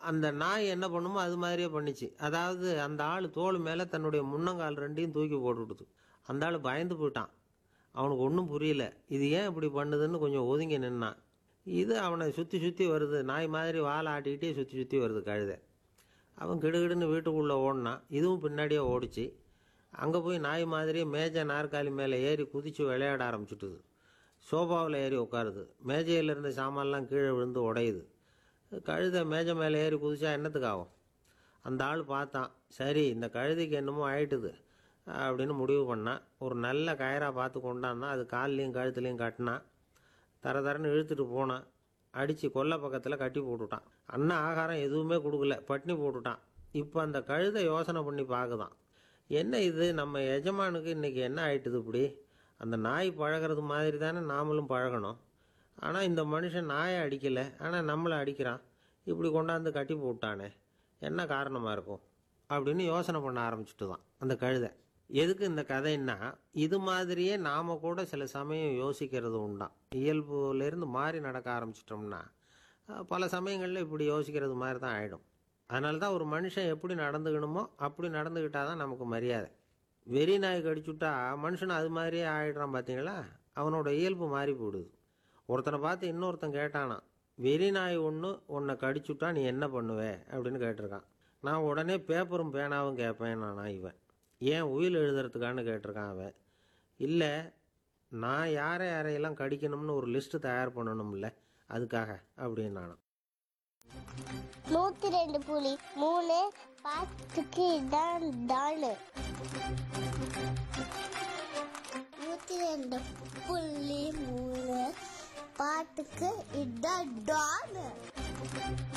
அந்த நாய் என்ன பண்ணுமோ அது மாதிரியே பண்ணிச்சு அதாவது அந்த ஆள் தோள் மேலே தன்னுடைய முன்னங்கால் ரெண்டையும் தூக்கி போட்டுவிடுது அந்த ஆள் பயந்து போயிட்டான் அவனுக்கு ஒன்றும் புரியல இது ஏன் இப்படி பண்ணுதுன்னு கொஞ்சம் ஒதுங்கி நின்னான் இது அவனை சுற்றி சுற்றி வருது நாய் மாதிரி வாழை ஆட்டிக்கிட்டே சுற்றி சுற்றி வருது கழுதை அவன் கிடுகிடுன்னு வீட்டுக்குள்ளே ஓடினான் இதுவும் பின்னாடியே ஓடிச்சு அங்கே போய் நாய் மாதிரியே மேஜை நாற்காலி மேலே ஏறி குதித்து விளையாட ஆரம்பிச்சுட்டுது சோஃபாவில் ஏறி உட்காருது மேஜையில் இருந்த சாமான்லாம் கீழே விழுந்து உடையுது கழுதை மேஜை மேலே ஏறி குதிச்சா என்னத்துக்கு ஆகும் அந்த ஆள் பார்த்தான் சரி இந்த கழுதைக்கு என்னமோ ஆயிட்டுது அப்படின்னு முடிவு பண்ணான் ஒரு நல்ல கயராக பார்த்து கொண்டான்னா அது கால்லையும் கழுத்துலையும் கட்டினான் தர தரன்னு இழுத்துட்டு போனான் அடித்து கொல்லை பக்கத்தில் கட்டி போட்டுட்டான் அண்ணன் ஆகாரம் எதுவுமே கொடுக்கல பட்னி போட்டுட்டான் இப்போ அந்த கழுதை யோசனை பண்ணி பார்க்குதான் என்ன இது நம்ம எஜமானுக்கு இன்றைக்கி என்ன ஆயிட்டுது இப்படி அந்த நாய் பழகிறது மாதிரி தானே நாமளும் பழகணும் ஆனால் இந்த மனுஷன் நாயை அடிக்கலை ஆனால் நம்மளை அடிக்கிறான் இப்படி கொண்டாந்து கட்டி போட்டானே என்ன காரணமாக இருக்கும் அப்படின்னு யோசனை பண்ண ஆரம்பிச்சுட்டு தான் அந்த கழுதை எதுக்கு இந்த கதைன்னா இது மாதிரியே நாம கூட சில சமயம் யோசிக்கிறது உண்டாம் இயல்புலேருந்து மாறி நடக்க ஆரம்பிச்சிட்டோம்னா அஹ், பல சமயங்களில் இப்படி யோசிக்கிறது மாதிரி தான் ஆகிடும் அதனால தான் ஒரு மனுஷன் எப்படி நடந்துக்கணுமோ அப்படி நடந்துக்கிட்டால் தான் நமக்கு மரியாதை வெறி நாய் கடிச்சுட்டா மனுஷன் அது மாதிரியே ஆயிடுறான் பார்த்தீங்களா அவனோட இயல்பு மாறி போடுது ஒருத்தனை பார்த்து இன்னொருத்தன் கேட்டானான் வெறி நாய் ஒன்று உன்னை கடிச்சுட்டா நீ என்ன பண்ணுவே அப்படின்னு கேட்டிருக்கான் நான் உடனே பேப்பரும் பேனாவும் கேட்பேன் நானா இவன் ஏன் உயில் எழுதுறதுக்கான்னு கேட்டிருக்கான் அவன் இல்லை நான் யாரை யாரையெல்லாம் கடிக்கணும்னு ஒரு லிஸ்ட்டு தயார் பண்ணணும்ல அதுக்காக அப்படின்னு நானும் நூத்தி ரெண்டு புலி மூணு பாத்துக்கு இதான் தானு நூத்தி ரெண்டு புள்ளி மூணு பாட்டுக்கு இதான் டானு